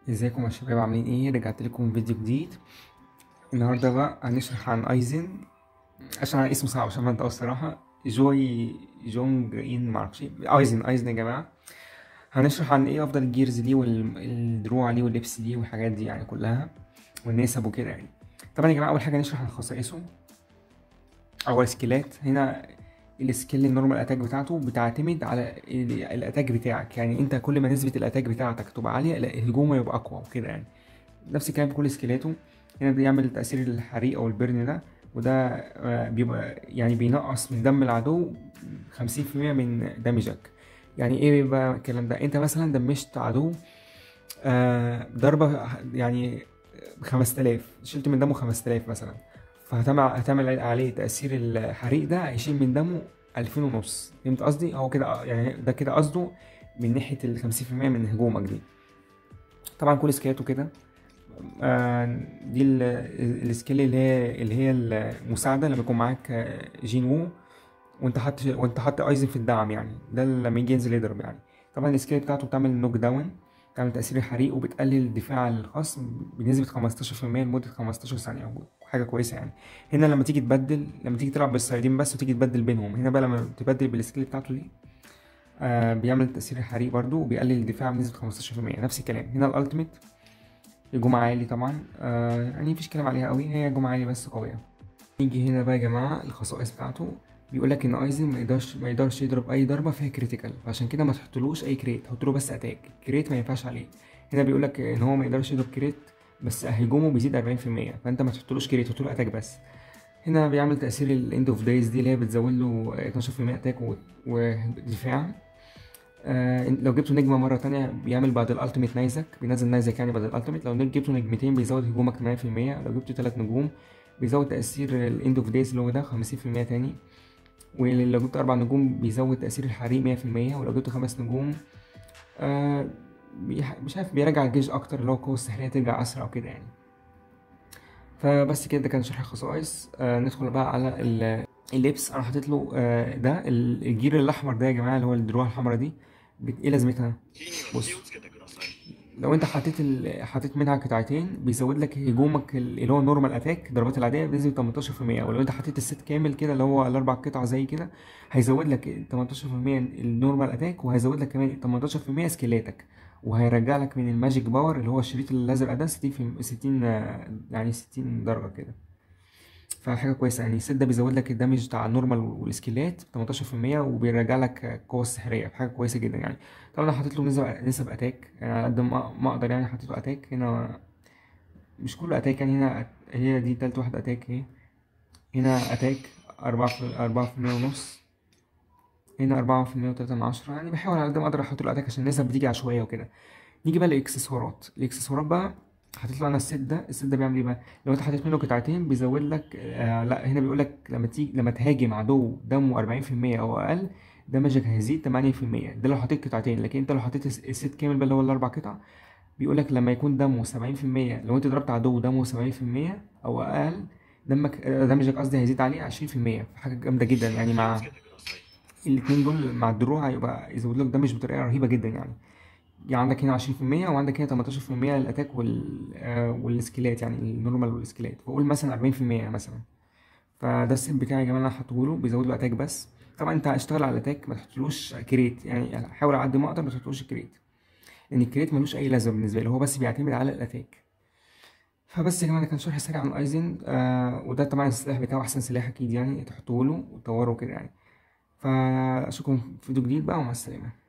ازيكم يا شباب عاملين ايه رجعت لكم فيديو جديد النهارده بقى هنشرح عن ايزن عشان اسمه صعب عشان ما الصراحه جوي جونج ان معرفش إيه. ايزن ايزن يا جماعه هنشرح عن ايه افضل الجيرز ليه والدروع ليه واللبس ليه والحاجات دي يعني كلها والنسب وكده يعني طبعا يا جماعه اول حاجه نشرح عن خصائصه او السكيلات هنا السكيل النورمال اتاك بتاعته بتعتمد على الاتاك بتاعك يعني انت كل ما نسبه الاتاك بتاعتك تبقى عاليه الهجوم يبقى اقوى وكده يعني نفس الكلام في كل سكيلاته هنا بيعمل تاثير الحريق او البرن ده وده آه، بيبقى يعني بينقص من دم العدو خمسين في المية من دمجك يعني ايه بقى الكلام ده انت مثلا دمشت عدو آه، ضربة يعني خمس تلاف شلت من دمه خمس تلاف مثلا فهتعمل عليه تأثير الحريق ده هيشيل من دمه ألفين ونص فهمت قصدي هو كده يعني ده كده قصده من ناحية الخمسين في المية من هجومك دي طبعا كل سكيلاته كده آه دي السكيل اللي هي اللي هي المساعدة لما يكون معاك جين وو وانت حاطط وانت حاطط ايزن في الدعم يعني ده لما يجي ينزل يضرب يعني طبعا السكيل بتاعته بتعمل نوك داون تعمل تأثير الحريق وبتقلل الدفاع الخصم بنسبة 15% لمدة 15 ثانية حاجة كويسة يعني هنا لما تيجي تبدل لما تيجي تلعب بالصيادين بس وتيجي تبدل بينهم هنا بقى لما تبدل بالسكيل بتاعته دي آه بيعمل تأثير الحريق برضو وبيقلل الدفاع بنسبة 15% نفس الكلام هنا الألتيميت الجمعة عالي طبعا آه يعني مفيش كلام عليها قوي هي جمعة عالي بس قوية نيجي هنا بقى يا جماعة الخصائص بتاعته بيقول لك ان ايزن ما يقدرش ما يقدرش يضرب اي ضربه فيها كريتيكال فعشان كده ما تحطلوش اي كريت حط له بس اتاك كريت ما ينفعش عليه هنا بيقول لك ان هو ما يقدرش يضرب كريت بس هجومه بيزيد 40% فانت ما تحطلوش كريت تحط له اتاك بس هنا بيعمل تاثير الاند اوف دايز دي اللي هي بتزود له 12% اتاك ودفاع آه لو جبته نجمه مره تانية بيعمل بعد الالتيميت نايزك بينزل نايزك يعني بعد الالتيميت لو جبته نجمتين بيزود هجومك 8% لو جبته 3 نجوم بيزود تاثير الاند اوف دايز اللي هو ده 50% تاني ولو جبت أربع نجوم بيزود تأثير الحريق مية في المية ولو جبت خمس نجوم آه مش عارف بيرجع الجيش أكتر اللي هو القوة السحرية ترجع أسرع وكده يعني فبس كده ده كان شرح الخصائص آه ندخل بقى على اللبس أنا حطيت له آه ده الجير الأحمر ده يا جماعة اللي هو الدروع الحمرا دي ايه لازمتها بص لو انت حطيت ال... حطيت منها قطعتين بيزود لك هجومك اللي هو النورمال اتاك الضربات العاديه بنسبه 18% ولو انت حطيت الست كامل كده اللي هو الاربع قطع زي كده هيزود لك 18% النورمال اتاك وهيزود لك كمان 18% سكيلاتك وهيرجع لك من الماجيك باور اللي هو الشريط الازرق ده 60 في 60 يعني 60 درجه كده فحاجه كويسه يعني الست ده بيزود لك الدمج بتاع النورمال والسكيلات 18% وبيرجع لك القوه السحريه حاجه كويسه جدا يعني طبعا انا حطيت له نسب نسب اتاك يعني على قد ما اقدر يعني حطيت له اتاك هنا مش كله اتاك يعني هنا هي دي تالت واحده اتاك اهي هنا اتاك أربعة في أربعة في المية ونص هنا أربعة في المية وتلاتة من عشرة يعني بحاول على قد ما أقدر أحط له أتاك عشان النسب بتيجي عشوائية وكده نيجي بقى للإكسسوارات الإكسسوارات بقى حطيت له انا الست ده الست ده بيعمل ايه بقى لو انت حطيت منه قطعتين بيزود لك آه لا هنا بيقول لك لما تيجي لما تهاجم عدو دمه 40% او اقل دمجك هيزيد 8% ده لو حطيت قطعتين لكن انت لو حطيت الست كامل بقى اللي هو الاربع قطع بيقول لك لما يكون دمه 70% لو انت ضربت عدو دمه 70% او اقل دمك آه، دمجك قصدي هيزيد عليه 20% حاجه جامده جدا يعني مع الاثنين دول مع الدروع هيبقى يزود لك دمج بطريقه رهيبه جدا يعني يعني عندك هنا عشرين في المية وعندك هنا تمنتاشر في المية للأتاك وال آه، والسكيلات يعني النورمال والسكيلات فقول مثلا أربعين في المية مثلا فده السيت بتاعي يا جماعة أنا هحطهوله بيزود له أتاك بس طبعا أنت هتشتغل على الأتاك ما تحطلوش كريت يعني حاول على قد ما أقدر ما تحطلوش كريت لأن الكريت ملوش أي لازمة بالنسبة لي هو بس بيعتمد على الأتاك فبس يا جماعة ده كان شرح سريع عن ايزن آه وده طبعا السلاح بتاعه أحسن سلاح أكيد يعني تحطوله وتطوره كده يعني فأشوفكم في فيديو جديد بقى ومع السلامة